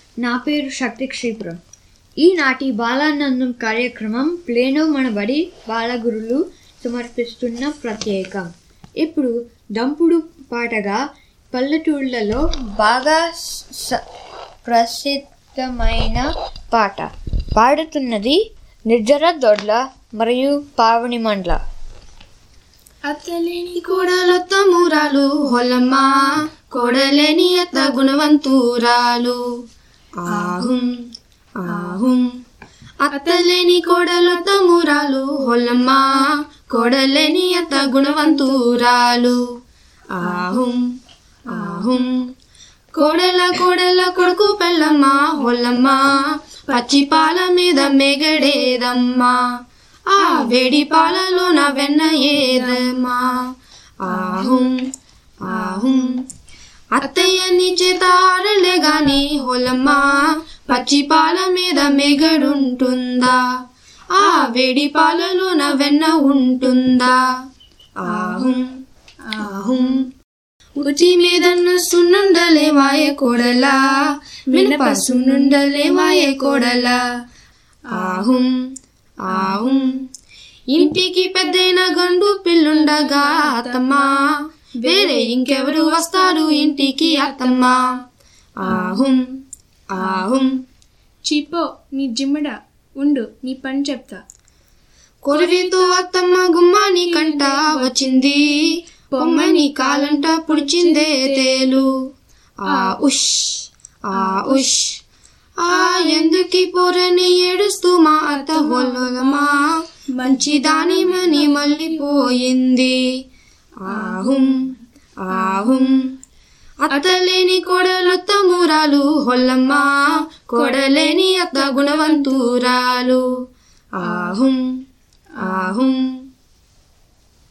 నా పేరు శక్తి క్షీపురం ఈనాటి బాలానందం కార్యక్రమం ప్లేనో మన బడి బాలగురులు సమర్పిస్తున్న ప్రత్యేకం ఇప్పుడు దంపుడు పాటగా పల్లెటూళ్ళలో బాగా స- ప్రసిద్ధమైన పాట పాడుతున్నది నిర్జర దొడ్ల మరియు పావని మండల అత్తలేని కోడలొత్త మూరాలు హొల్లమ్మ కోడలేని అత్త గుణవంతురాలు ఆహుం ఆహుం అత్తలేని కోడలొత్త మూరాలు హొల్లమ్మ కోడలేని అత్త గుణవంతురాలు ఆహుం ఆహుం కోడెల కోడెల కొడుకు పెళ్ళమ్మ హొల్లమ్మ పచ్చి పాల మీద మెగడేదమ్మా ఆ వేడి పాలలో నా వెన్న ఏదమ్మా ఆహుం ఆహుం అత్తయ్య నీ చేత ఆడలే గాని హొలమ్మా పచ్చి పాల మీద మెగడుంటుందా ఆ వేడి పాలలో నా వెన్న ఉంటుందా ఆహుం ఆహుం ఉచి మీదన్న సున్నుండలే వాయ కోడలా మినప సున్నుండలే వాయ కోడలా ఆహుం ఆహుం ఇంటికి పెద్దైన గండు పిల్లుండగా అత్తమ్మా వేరే ఇంకెవరు వస్తారు ఇంటికి అత్తమ్మా ఆహుం ఆహుం చీపో నీ జిమ్మడ ఉండు నీ పని చెప్తా కొరివితో అత్తమ్మ గుమ్మాని కంట వచ్చింది పొమ్మని కాలంట పుడిచిందే తేలు ఆ ఉష్ ఆ ఉష్ ఆ ఎందుకి పొరని ఏడుస్తూ మా అత్త హొల్లమా మంచి దానిమని మళ్ళీపోయింది ఆహుం ఆహుం అత్తలేని కోడలొత్త మూరాలు హొల్లమ్మ కోడలేని అత్త గుణవంతురాలు ఆహుం ఆహుం